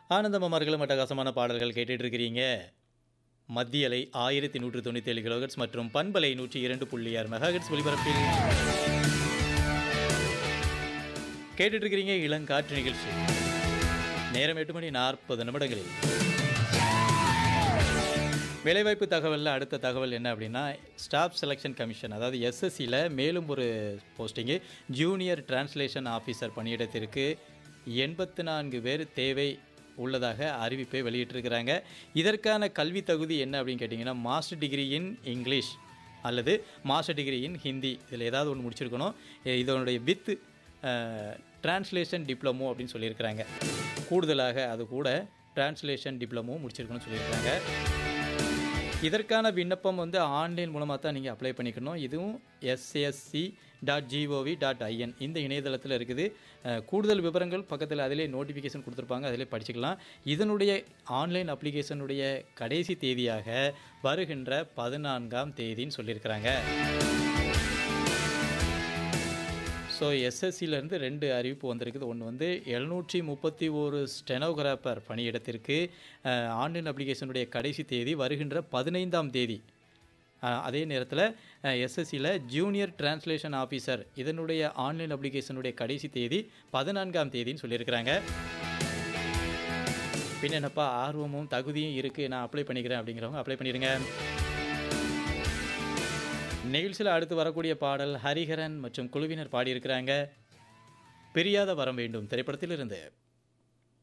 ஆனந்தம் அமர்களும் அட்டகாசமான பாடல்கள் கேட்டுட்டு இருக்கிறீங்க மத்திய அலை ஆயிரத்தி நூற்று தொண்ணூற்றி ஏழு கிலோஹெட்ஸ் மற்றும் பண்பலை நூற்றி இரண்டு புள்ளி ஆறு மெகாஹெட்ஸ் ஒலிபரப்பில் கேட்டுட்டு இருக்கிறீங்க இளங்காற்று நிகழ்ச்சி நேரம் எட்டு மணி நாற்பது நிமிடங்களில் வேலைவாய்ப்பு தகவலில் அடுத்த தகவல் என்ன அப்படின்னா ஸ்டாஃப் செலெக்ஷன் கமிஷன் அதாவது எஸ்எஸ்சியில் மேலும் ஒரு போஸ்டிங்கு ஜூனியர் டிரான்ஸ்லேஷன் ஆஃபீஸர் பணியிடத்திற்கு எண்பத்து நான்கு பேர் தேவை உள்ளதாக அறிவிப்பை வெளியிட்டிருக்கிறாங்க இதற்கான கல்வி தகுதி என்ன அப்படின்னு கேட்டிங்கன்னா மாஸ்டர் டிகிரி இன் இங்கிலீஷ் அல்லது மாஸ்டர் டிகிரி இன் ஹிந்தி இதில் ஏதாவது ஒன்று முடிச்சிருக்கணும் இதனுடைய வித் டிரான்ஸ்லேஷன் டிப்ளமோ அப்படின்னு சொல்லியிருக்கிறாங்க கூடுதலாக அது கூட டிரான்ஸ்லேஷன் டிப்ளமோ முடிச்சிருக்கணும்னு சொல்லியிருக்காங்க இதற்கான விண்ணப்பம் வந்து ஆன்லைன் மூலமாக தான் நீங்கள் அப்ளை பண்ணிக்கணும் இதுவும் SSC dot GOV dot IN இந்த இணையதளத்தில் இருக்குது அஹ், கூடுதல் விவரங்கள் பக்கத்தில் அதிலே நோட்டிஃபிகேஷன் கொடுத்துருப்பாங்க அதிலே படிச்சுக்கலாம் இதனுடைய ஆன்லைன் அப்ளிகேஷனுடைய கடைசி தேதியாக வருகின்ற பதினான்காம் தேதின்னு சொல்லியிருக்கிறாங்க ஸோ எஸ்எஸ்சிலேருந்து ரெண்டு அறிவிப்பு வந்திருக்குது ஒன்று வந்து எழுநூற்றி முப்பத்தி ஒரு ஸ்டெனோகிராஃபர் பணியிடத்திற்கு அஹ், ஆன்லைன் அப்ளிகேஷனுடைய கடைசி தேதி வருகின்ற பதினைந்தாம் தேதி அஹ், அதே நேரத்தில் எஸ்எஸ்சியில் ஜூனியர் டிரான்ஸ்லேஷன் ஆஃபீஸர் இதனுடைய ஆன்லைன் அப்ளிகேஷனுடைய கடைசி தேதி பதினான்காம் தேதின்னு சொல்லியிருக்கிறாங்க பின்ன என்னப்பா ஆர்வமும் தகுதியும் இருக்குது நான் அப்ளை பண்ணிக்கிறேன் அப்படிங்கிறவங்க அப்ளை பண்ணிடுங்க நிகழ்ச்சியில் அடுத்து வரக்கூடிய பாடல் ஹரிஹரன் மற்றும் குழுவினர் பாடியிருக்கிறாங்க பிரியாத வரம் வேண்டும் திரைப்படத்திலிருந்து